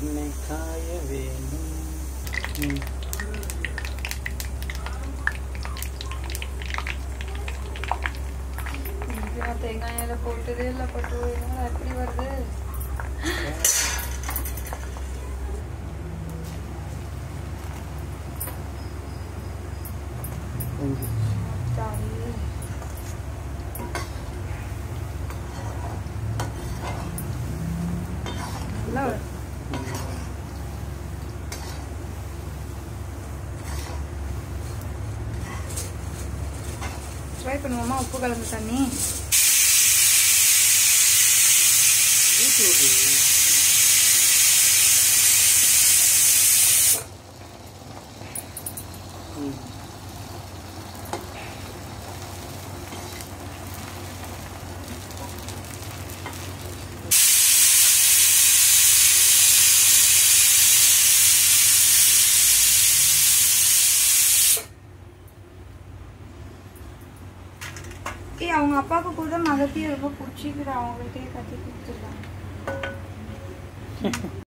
என்னை காய வேண்டும் ம். இன்னைக்கு நான் தேங்காய் எண்ணெயில போட்டதே இல்லை பட்டு என்னடா எப்படி வருது ம். தாயே. நல்லா வருது. ட்ரை பண்ணுவோமா உப்பு கலந்து தண்ணி ஊத்தி விடுறீங்க. ம். ஏய் அவங்க அப்பாவுக்கு கூட மகத்தையும் ரொம்ப பிடிச்சிக்கிற அவங்கள்ட்டயே கட்டி கொடுத்துருக்காங்க